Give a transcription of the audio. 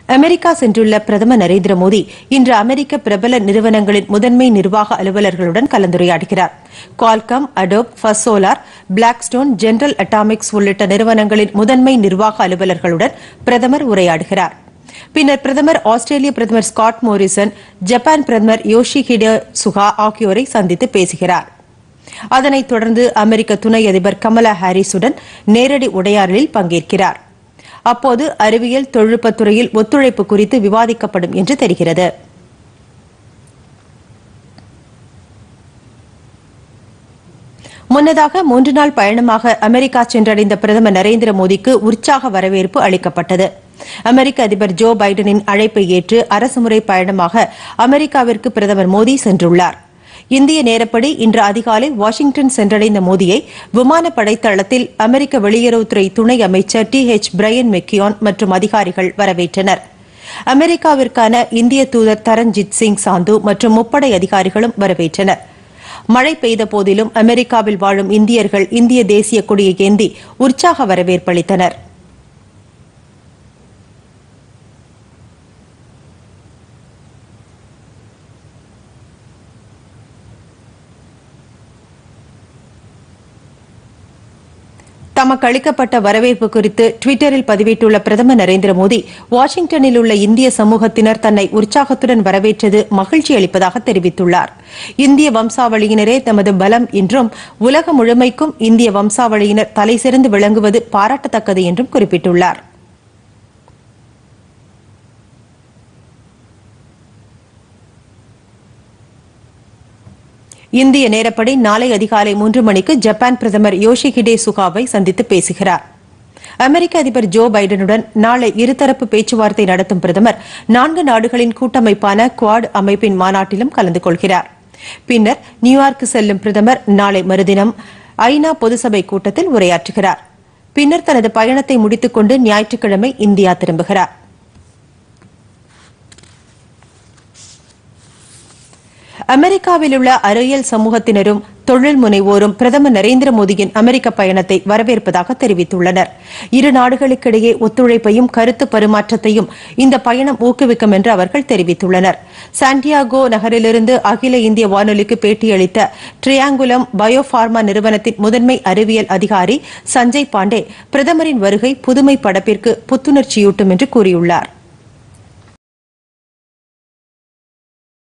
America சென்றுள்ள பிரதமர் நரேந்திர மோடி இன்று அமெரிக்க பிரபல நிறுவனங்களின் முதன்மை நிர்வாக அலுவலர்களுடன் கலந்துரையாடுகிறார் Qualcomm Adobe First Blackstone General Atomics உள்ளிட்ட நிறுவனங்களின் முதன்மை நிர்வாக அலுவலர்களுடன் பிரதமர் உரையாடுகிறார் பின்னர் பிரதமர் ஆஸ்திரேலிய பிரதமர் ஸ்காட் மோரிசன் ஜப்பான் பிரதமர் யோஷிஹிடே சுகா ஆகியோரை சந்தித்து பேசுகிறார் அதனைத் தொடர்ந்து அமெரிக்க துணை அதிபர் கமலா ஹாரிஸுடன் நேரடி உரையாடலில் பங்கேற்கிறார் அப்போது அறிவியல் தொழில்நுட்பத் துறையில் ஒத்துழைப்பு குறித்து விவாதிக்கப்படும் என்று தெரிகிறது முன்னதாக மூன்று நாள் பயணமாக அமெரிக்கா சென்றடைந்த பிரதமர் நரேந்திர மோடிக்கு உற்சாக வரவேற்பு அளிக்கப்பட்டது அமெரிக்க அதிபர் ஜோ பைடனின் அழைப்பை ஏற்று அரசுமுறை பயணமாக அமெரிக்காவிற்கு பிரதமர் மோடி சென்றுள்ளார் இந்திய நேரப்படி இன்று அதிகாலை வாஷிங்டன் சென்றடைந்த மோடியை விமானப்படை தளத்தில் அமெரிக்க வெளியுறவுத்துறை துணை அமைச்சர் டி எச் பிரையன் மெக்கியான் மற்றும் அதிகாரிகள் வரவேற்றனர் அமெரிக்காவிற்கான இந்திய தூதர் தரண்ஜித் சிங் சாந்து மற்றும் முப்படை அதிகாரிகளும் வரவேற்றனர் மழை பெய்த போதிலும் அமெரிக்காவில் வாழும் இந்தியர்கள் இந்திய தேசிய கொடியை ஏந்தி உற்சாக வரவேற்பளித்தனர் தமக்கு அளிக்கப்பட்ட வரவேற்பு குறித்து டுவிட்டரில் பதிவிட்டுள்ள பிரதமர் நரேந்திர மோடி வாஷிங்டனில் உள்ள இந்திய சமூகத்தினர் தன்னை உற்சாகத்துடன் வரவேற்றது மகிழ்ச்சி அளிப்பதாக தெரிவித்துள்ளார் இந்திய வம்சாவளியினரே தமது பலம் என்றும் உலகம் முழுமைக்கும் இந்திய வம்சாவளியினர் தலைசிறந்து விளங்குவது பாராட்டத்தக்கது என்றும் குறிப்பிட்டுள்ளார் இந்திய நேரப்படி நாளை அதிகாலை மூன்று மணிக்கு ஜப்பான் பிரதமர் யோஷிஹிடே சுகாவை சந்தித்து பேசுகிறார் அமெரிக்க அதிபர் ஜோ பைடனுடன் நாளை இருதரப்பு பேச்சுவார்த்தை நடத்தும் பிரதமர் நான்கு நாடுகளின் கூட்டமைப்பான குவாட் அமைப்பின் மாநாட்டிலும் கலந்து கொள்கிறார் பின்னர் நியூயார்க் செல்லும் பிரதமர் நாளை மறுதினம் ஐநா பொதுசபை கூட்டத்தில் உரையாற்றுகிறார் பின்னர் தனது பயணத்தை முடித்துக் கொண்டு ஞாயிற்றுக்கிழமை இந்தியா திரும்புகிறார் அமெரிக்காவில் உள்ள அறிவியல் சமூகத்தினரும் தொழில் முனைவோரும் பிரதமர் நரேந்திர மோடியின் அமெரிக்க பயணத்தை வரவேற்பதாக தெரிவித்துள்ளனர் இரு நாடுகளுக்கிடையே ஒத்துழைப்பையும் கருத்து பரிமாற்றத்தையும் இந்த பயணம் ஊக்குவிக்கும் என்று அவர்கள் தெரிவித்துள்ளனர் சாண்டியாகோ நகரிலிருந்து அகில இந்திய வானொலிக்கு பேட்டியளித்த ட்ரியாங்குலம் பயோபார்மா நிறுவனத்தின் முதன்மை அறிவியல் அதிகாரி சஞ்சய் பாண்டே பிரதமரின் வருகை புதுமை படப்பிற்கு புத்துணர்ச்சியூட்டும் என்று கூறியுள்ளாா்